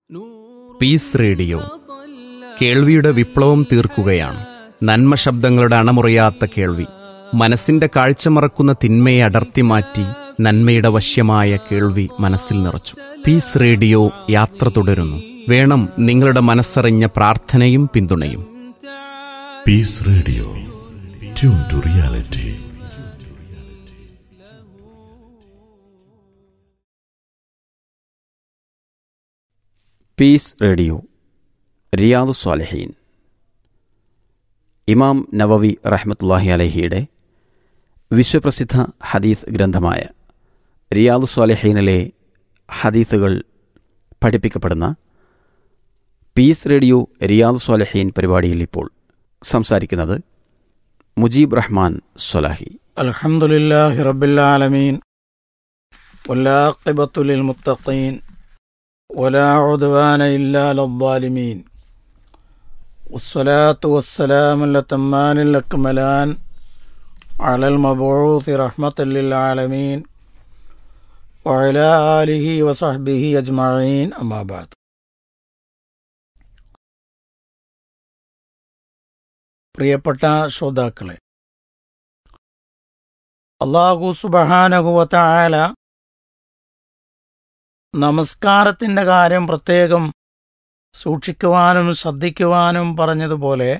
piece radio കേൾവിയുടെ വിപ്ലവം തീർക്കുകയാണ് നന്മ ശബ്ദങ്ങളുടെ അണമുറിയാത്ത കേൾവി മനസ്സിന്റെ കാഴ്ച മറക്കുന്ന തിന്മയെ അടർത്തി മാറ്റി നന്മയുടെ വശ്യമായ കേൾവി മനസ്സിൽ നിറച്ചു പീസ് റേഡിയോ യാത്ര തുടരുന്നു വേണം നിങ്ങളുടെ മനസ്സറിഞ്ഞ പ്രാർത്ഥനയും പിന്തുണയും peace radio tune to reality peace radio റിയാദു സ്വാലഹീൻ ഇമാം നവവി റഹ്മത്തുല്ലാഹി അലഹിയുടെ വിശ്വപ്രസിദ്ധ ഹദീസ് ഗ്രന്ഥമായ റിയാദു സ്വാലഹീനിലെ ഹദീസുകൾ പഠിപ്പിക്കപ്പെടുന്ന പീസ് റേഡിയോ റിയാദു സ്വാലഹീൻ പരിപാടിയിൽ ഇപ്പോൾ സംസാരിക്കുന്നത് മുജീബ് റഹ്മാൻ സ്വലാഹി الحمد لله رب العالمين والعاقبة للمتقين ولا عدوان إلا على الظالمين والصلاة والسلام الأتمان الأكملان على المبعوث رحمة للعالمين وعلى آله وصحبه أجمعين أما بعد പ്രിയപ്പെട്ട ശ്രോതാക്കളെ അള്ളാഹു സുബഹാനഹുവല നമസ്കാരത്തിൻ്റെ കാര്യം പ്രത്യേകം സൂക്ഷിക്കുവാനും ശ്രദ്ധിക്കുവാനും പറഞ്ഞതുപോലെ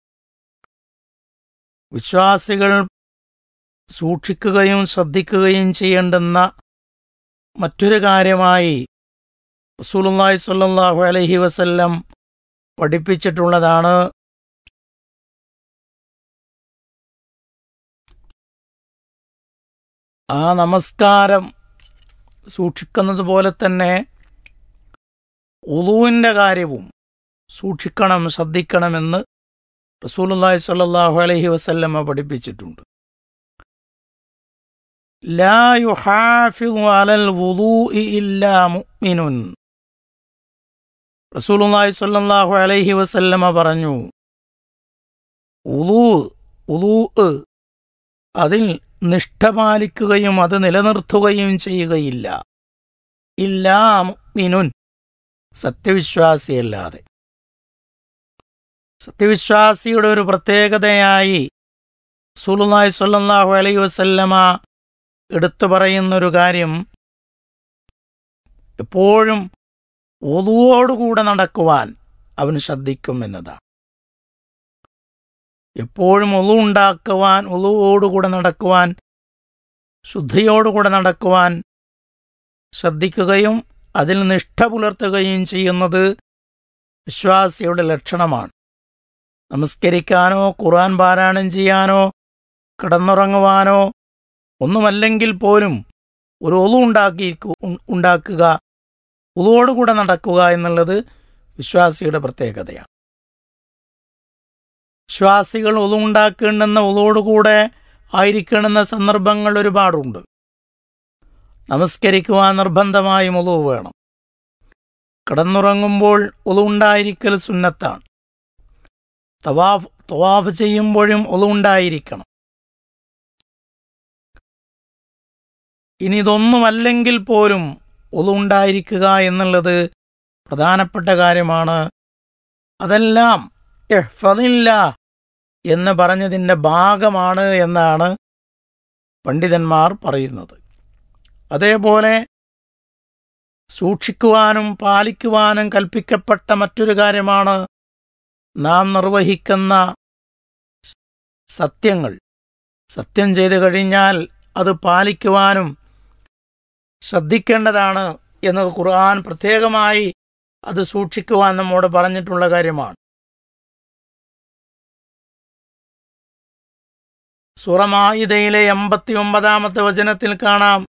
വിശ്വാസികൾ സൂക്ഷിക്കുകയും ശ്രദ്ധിക്കുകയും ചെയ്യേണ്ടുന്ന മറ്റൊരു കാര്യമായി റസൂലുള്ളാഹി സ്വല്ലല്ലാഹു അലൈഹി വസല്ലം പഠിപ്പിച്ചിട്ടുള്ളതാണ് ആ നമസ്കാരം സൂക്ഷിക്കുന്നത് പോലെ തന്നെ ഉളുവിൻ്റെ കാര്യവും സൂക്ഷിക്കണം ശ്രദ്ധിക്കണമെന്ന് റസൂലുള്ളാഹി സ്വല്ലല്ലാഹു അലൈഹി വസല്ലമ പഠിപ്പിച്ചിട്ടുണ്ട് ലാ യുഹാഫിളു അലൽ വുളൂഇ ഇല്ലാ മുഅ്മിനുൻ റസൂലുള്ളാഹി സ്വല്ലല്ലാഹു അലൈഹി വസല്ലമ പറഞ്ഞു ഉളൂ ഉളൂ അതിൽ നിഷ്ഠ പാലിക്കുകയും അത് നിലനിർത്തുകയും ചെയ്യുകയില്ല ഇല്ലാ മുഅ്മിനുൻ സത്യവിശ്വാസിയല്ലാതെ സത്യവിശ്വാസിയുടെ ഒരു പ്രത്യേകതയായി സുലുനായ് സ്വല്ലല്ലാഹു അലൈഹി വസല്ലമ എടുത്തു പറയുന്നൊരു കാര്യം എപ്പോഴും ഒതുവോടുകൂടെ നടക്കുവാൻ അവൻ ശ്രദ്ധിക്കും എന്നതാണ് എപ്പോഴും ഒളു ഉണ്ടാക്കുവാൻ ഒളുവോടുകൂടെ നടക്കുവാൻ ശുദ്ധിയോടുകൂടെ നടക്കുവാൻ ശ്രദ്ധിക്കുകയും അതിൽ നിഷ്ഠ പുലർത്തുകയും ചെയ്യുന്നത് വിശ്വാസിയുടെ ലക്ഷണമാണ് നമസ്കരിക്കാനോ ഖുർആൻ പാരായണം ചെയ്യാനോ കിടന്നുറങ്ങുവാനോ ഒന്നുമല്ലെങ്കിൽ പോലും ഒരു ഒളു ഉണ്ടാക്കി ഉണ്ടാക്കുക ഒളുവോടുകൂടെ നടക്കുക എന്നുള്ളത് വിശ്വാസിയുടെ പ്രത്യേകതയാണ് വിശ്വാസികൾ ഒളുണ്ടാക്കേണ്ടുന്ന ഒളോടുകൂടെ ആയിരിക്കണമെന്ന സന്ദർഭങ്ങൾ ഒരുപാടുണ്ട് നമസ്കരിക്കുവാൻ നിർബന്ധമായും ഒളു വേണം കിടന്നുറങ്ങുമ്പോൾ ഒളുണ്ടായിരിക്കൽ സുന്നത്താണ് തവാഫ് തവാഫ് ചെയ്യുമ്പോഴും ഒളുണ്ടായിരിക്കണം ഇനി ഇതൊന്നുമല്ലെങ്കിൽ പോലും ഒളുണ്ടായിരിക്കുക എന്നുള്ളത് പ്രധാനപ്പെട്ട കാര്യമാണ് അതെല്ലാം എഹ്ഫദില്ല എന്ന് പറഞ്ഞതിൻ്റെ ഭാഗമാണ് എന്നാണ് പണ്ഡിതന്മാർ പറയുന്നത് അതേപോലെ സൂക്ഷിക്കുവാനും പാലിക്കുവാനും കൽപ്പിക്കപ്പെട്ട മറ്റൊരു കാര്യമാണ് നാം നിർവഹിക്കുന്ന സത്യങ്ങൾ സത്യം ചെയ്തു കഴിഞ്ഞാൽ അത് പാലിക്കുവാനും ശ്രദ്ധിക്കേണ്ടതാണ് എന്നത് ഖുർആൻ പ്രത്യേകമായി അത് സൂക്ഷിക്കുവാൻ നമ്മോട് പറഞ്ഞിട്ടുള്ള കാര്യമാണ് സുറമായിതയിലെ എൺപത്തി ഒമ്പതാമത്തെ വചനത്തിൽ കാണാം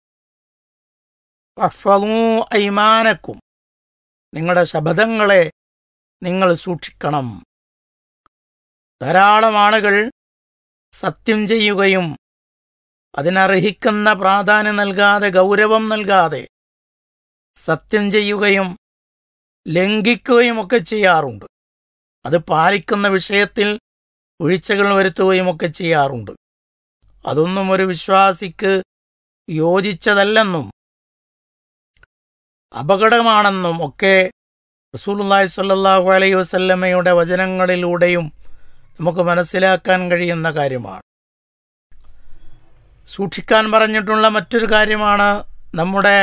ഐമാനക്കും നിങ്ങളുടെ ശബദങ്ങളെ നിങ്ങൾ സൂക്ഷിക്കണം ധാരാളം ആളുകൾ സത്യം ചെയ്യുകയും അതിനർഹിക്കുന്ന പ്രാധാന്യം നൽകാതെ ഗൗരവം നൽകാതെ സത്യം ചെയ്യുകയും ലംഘിക്കുകയും ഒക്കെ ചെയ്യാറുണ്ട് അത് പാലിക്കുന്ന വിഷയത്തിൽ വീഴ്ചകൾ വരുത്തുകയുമൊക്കെ ചെയ്യാറുണ്ട് അതൊന്നും ഒരു വിശ്വാസിക്ക് യോജിച്ചതല്ലെന്നും അപകടമാണെന്നും ഒക്കെ റസൂലുള്ളാഹി സ്വല്ലല്ലാഹു അലൈഹി വസല്ലമയുടെ വചനങ്ങളിലൂടെയും നമുക്ക് മനസ്സിലാക്കാൻ കഴിയുന്ന കാര്യമാണ് സൂക്ഷിക്കാൻ പറഞ്ഞിട്ടുള്ള മറ്റൊരു കാര്യമാണ് നമ്മുടെ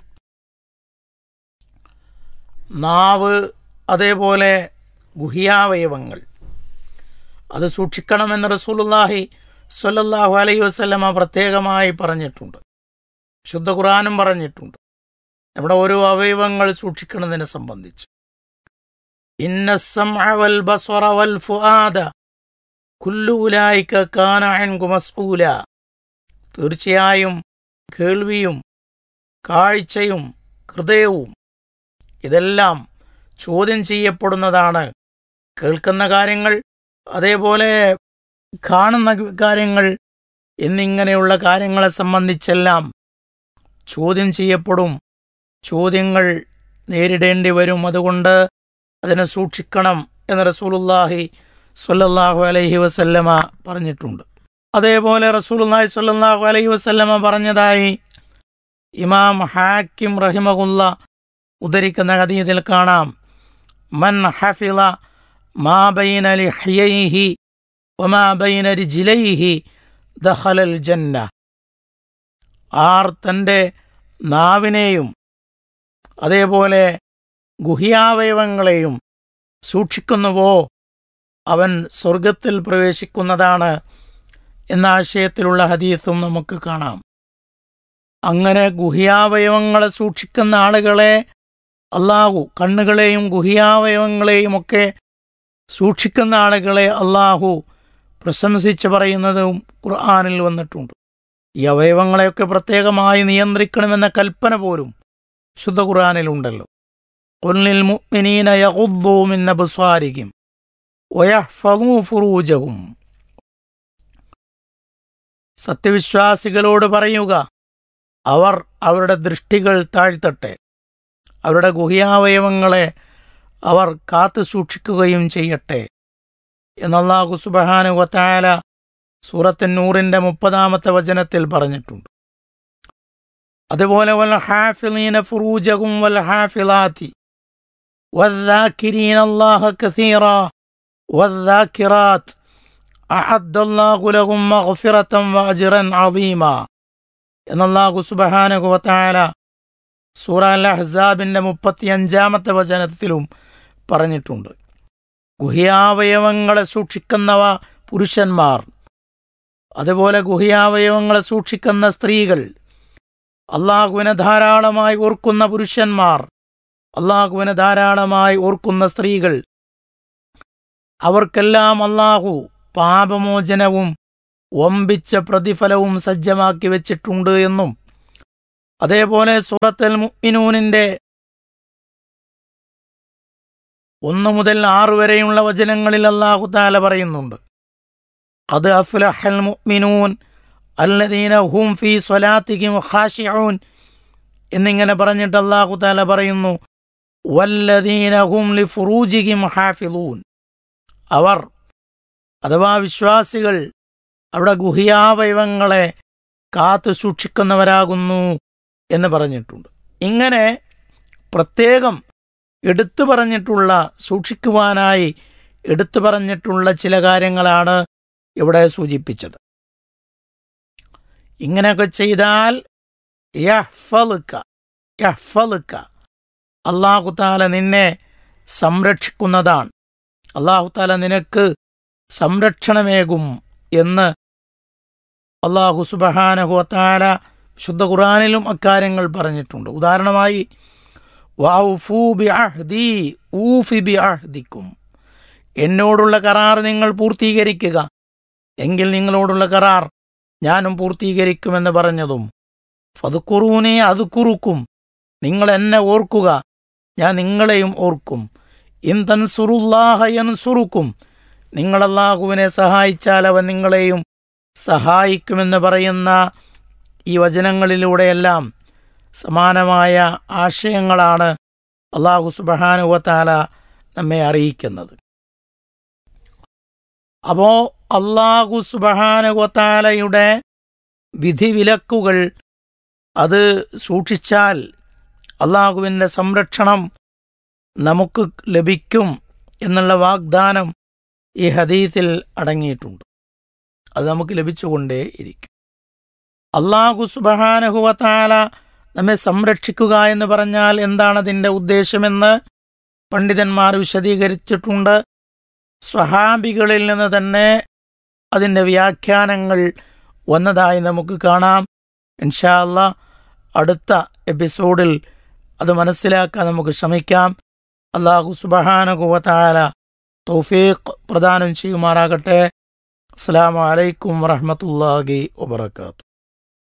നാവ് അതേപോലെ ഗുഹിയാവയവങ്ങൾ അത് സൂക്ഷിക്കണമെന്ന് റസൂലുള്ളാഹി സ്വല്ലല്ലാഹു അലൈഹി വസല്ലമ പ്രത്യേകമായി പറഞ്ഞിട്ടുണ്ട് ശുദ്ധ ഖുർആാനും പറഞ്ഞിട്ടുണ്ട് നമ്മുടെ ഓരോ അവയവങ്ങൾ സൂക്ഷിക്കുന്നതിനെ സംബന്ധിച്ച് ഇന്ന السمع والبصر والفؤاد كل أولئك كان عنه مسؤولا തീർച്ചയായും കേൾവിയും കാഴ്ചയും ഹൃദയവും ഇതെല്ലാം ചോദ്യം ചെയ്യപ്പെടുന്നതാണ് കേൾക്കുന്ന കാര്യങ്ങൾ അതേപോലെ കാണുന്ന കാര്യങ്ങൾ എന്നിങ്ങനെയുള്ള കാര്യങ്ങളെ സംബന്ധിച്ചെല്ലാം ചോദ്യം ചെയ്യപ്പെടും ചോദ്യങ്ങൾ നേരിടേണ്ടി വരും അതുകൊണ്ട് അതിനെ സൂക്ഷിക്കണം എന്ന് റസൂലുല്ലാഹി സ്വല്ലല്ലാഹു അലൈഹി വസല്ലമ പറഞ്ഞിട്ടുണ്ട് അതേപോലെ റസൂലുല്ലാഹി സ്വല്ലല്ലാഹു അലൈഹി വസല്ലമ പറഞ്ഞതായി ഇമാം ഹാക്കിം റഹിമഹുല്ല ഉദ്ധരിക്കുന്ന ഹദീസിൽ കാണാം മൻ ഹഫിള മാ ബൈന ലിഹ്യൈഹി വമാ ബൈന രിജ്ലൈഹി ദഖലൽ ജന്ന ആർ തൻ്റെ നാവിനെയും അതേപോലെ ഗുഹ്യാവയവങ്ങളെയും സൂക്ഷിക്കുന്നുവോ അവൻ സ്വർഗത്തിൽ പ്രവേശിക്കുന്നതാണ് എന്ന ആശയത്തിലുള്ള ഹദീസും നമുക്ക് കാണാം അങ്ങനെ ഗുഹ്യാവയവങ്ങളെ സൂക്ഷിക്കുന്ന ആളുകളെ അള്ളാഹു കണ്ണുകളെയും ഗുഹ്യാവയവങ്ങളെയും ഒക്കെ സൂക്ഷിക്കുന്ന ആളുകളെ അള്ളാഹു പ്രശംസിച്ച് പറയുന്നതും ഖുർആാനിൽ വന്നിട്ടുണ്ട് ഈ അവയവങ്ങളെയൊക്കെ പ്രത്യേകമായി നിയന്ത്രിക്കണമെന്ന കൽപ്പന പോലും ശുദ്ധ ഖുർആാനിലുണ്ടല്ലോ കൊല്ലിൽ മുഅ്മിനീന യഗുദ്ദൂ മിൻ അബ്സാരിഹിം വയഹ്ഫളൂ ഫുറൂജഹും സത്യവിശ്വാസികളോട് പറയുക അവർ അവരുടെ ദൃഷ്ടികൾ താഴ്ത്തട്ടെ അവരുടെ ഗുഹ്യാവയവങ്ങളെ അവർ കാത്തു സൂക്ഷിക്കുകയും ചെയ്യട്ടെ എന്നല്ലാഹു സുബഹാനുവത്തായാല സൂറത്തിൻ നൂറിന്റെ മുപ്പതാമത്തെ വചനത്തിൽ പറഞ്ഞിട്ടുണ്ട് അതുപോലെ വൽ ഹാഫിളീന ഫുറൂജഹും വൽ ഹാഫിളാത്തി والذاكرين الله كثيرا والذاكرات أعد الله لهم مغفرة وأجرا عظيما എന്നല്ലാഹു സുബഹാനഹു വതആല സൂറ അൽ അഹ്സാബിന്റെ മുപ്പത്തിയഞ്ചാമത്തെ വചനത്തിലും പറഞ്ഞിട്ടുണ്ട് ഗുഹ്യാവയവങ്ങളെ സൂക്ഷിക്കുന്നവ പുരുഷന്മാർ അതുപോലെ ഗുഹ്യാവയവങ്ങളെ സൂക്ഷിക്കുന്ന സ്ത്രീകൾ അള്ളാഹുവിനെ ധാരാളമായി ഓർക്കുന്ന പുരുഷന്മാർ അള്ളാഹുവിനെ ധാരാളമായി ഓർക്കുന്ന സ്ത്രീകൾ അവർക്കെല്ലാം അള്ളാഹു പാപമോചനവും വമ്പിച്ച പ്രതിഫലവും സജ്ജമാക്കി വെച്ചിട്ടുണ്ട് എന്നും അതേപോലെ സൂറത്തൽ മുഅ്മിനൂനിന്റെ ഒന്ന് മുതൽ ആറ് വരെയുള്ള വചനങ്ങളിൽ അള്ളാഹു താല പറയുന്നുണ്ട് അത് അഫ്ലഹൽ മുഅ്മിനൂൻ അല്ലദീന ഹും ഫീ സ്വലാത്തിഹിം ഖാശിഊൻ എന്നിങ്ങനെ പറഞ്ഞിട്ട് അള്ളാഹു താല പറയുന്നു വല്ലദീന ഹും ലി ഫുറൂജിഹിം ഹാഫിളൂൻ അവർ അഥവാ വിശ്വാസികൾ അവിടെ ഗുഹിയാവയവങ്ങളെ കാത്തു സൂക്ഷിക്കുന്നവരാകുന്നു എന്ന് പറഞ്ഞിട്ടുണ്ട് ഇങ്ങനെ പ്രത്യേകം എടുത്തു പറഞ്ഞിട്ടുള്ള സൂക്ഷിക്കുവാനായി എടുത്തു പറഞ്ഞിട്ടുള്ള ചില കാര്യങ്ങളാണ് ഇവിടെ സൂചിപ്പിച്ചത് ഇങ്ങനെയൊക്കെ ചെയ്താൽ യഹ്ഫലുക്ക യഹ്ഫലുക്ക അള്ളാഹുത്താല നിന്നെ സംരക്ഷിക്കുന്നതാണ് അള്ളാഹുത്താല നിനക്ക് സംരക്ഷണമേകും എന്ന് അള്ളാഹു സുബഹാനഹുത്താല ശുദ്ധ ഖുറാനിലും അക്കാര്യങ്ങൾ പറഞ്ഞിട്ടുണ്ട് ഉദാഹരണമായി വൗഫൂ ബി അഹ്ദി ഊഫി ബി അഹ്ദിക്കും എന്നോടുള്ള കരാർ നിങ്ങൾ പൂർത്തീകരിക്കുക എങ്കിൽ നിങ്ങളോടുള്ള കരാർ ഞാനും പൂർത്തീകരിക്കുമെന്ന് പറഞ്ഞതും ഫതുക്കുറൂനെ അത് കുറുക്കും നിങ്ങൾ എന്നെ ഓർക്കുക ഞാൻ നിങ്ങളെയും ഓർക്കും ഇൻ തൻസുറുല്ലാഹ യൻസുറുക്കും നിങ്ങൾ അള്ളാഹുവിനെ സഹായിച്ചാൽ അവൻ നിങ്ങളെയും സഹായിക്കുമെന്ന് പറയുന്ന ഈ വചനങ്ങളിലൂടെയെല്ലാം സമാനമായ ആശയങ്ങളാണ് അള്ളാഹു സുബഹാനുവത്താല നമ്മെ അറിയിക്കുന്നത് അപ്പോ അള്ളാഹു സുബഹാനുവത്താലയുടെ വിധിവിലക്കുകൾ അത് സൂക്ഷിച്ചാൽ അള്ളാഹുവിൻ്റെ സംരക്ഷണം നമുക്ക് ലഭിക്കും എന്നുള്ള വാഗ്ദാനം ഈ ഹദീസിൽ അടങ്ങിയിട്ടുണ്ട് അത് നമുക്ക് ലഭിച്ചുകൊണ്ടേ ഇരിക്കും അള്ളാഹു സുബഹാനഹുവത്താല നമ്മെ സംരക്ഷിക്കുക എന്ന് പറഞ്ഞാൽ എന്താണ് അതിൻ്റെ ഉദ്ദേശമെന്ന് പണ്ഡിതന്മാർ വിശദീകരിച്ചിട്ടുണ്ട് സ്വഹാബികളിൽ നിന്ന് തന്നെ അതിൻ്റെ വ്യാഖ്യാനങ്ങൾ വന്നതായി നമുക്ക് കാണാം ഇൻഷാ അല്ലാ അടുത്ത എപ്പിസോഡിൽ അത് മനസ്സിലാക്കാൻ നമുക്ക് ശ്രമിക്കാം അള്ളാഹു സുബഹാനകുവത്താല തൗഫീഖ് പ്രദാനം ചെയ്യുമാറാകട്ടെ അസ്സാം വലൈക്കും വറഹമത്തല്ലാഹി വബർക്കാത്തു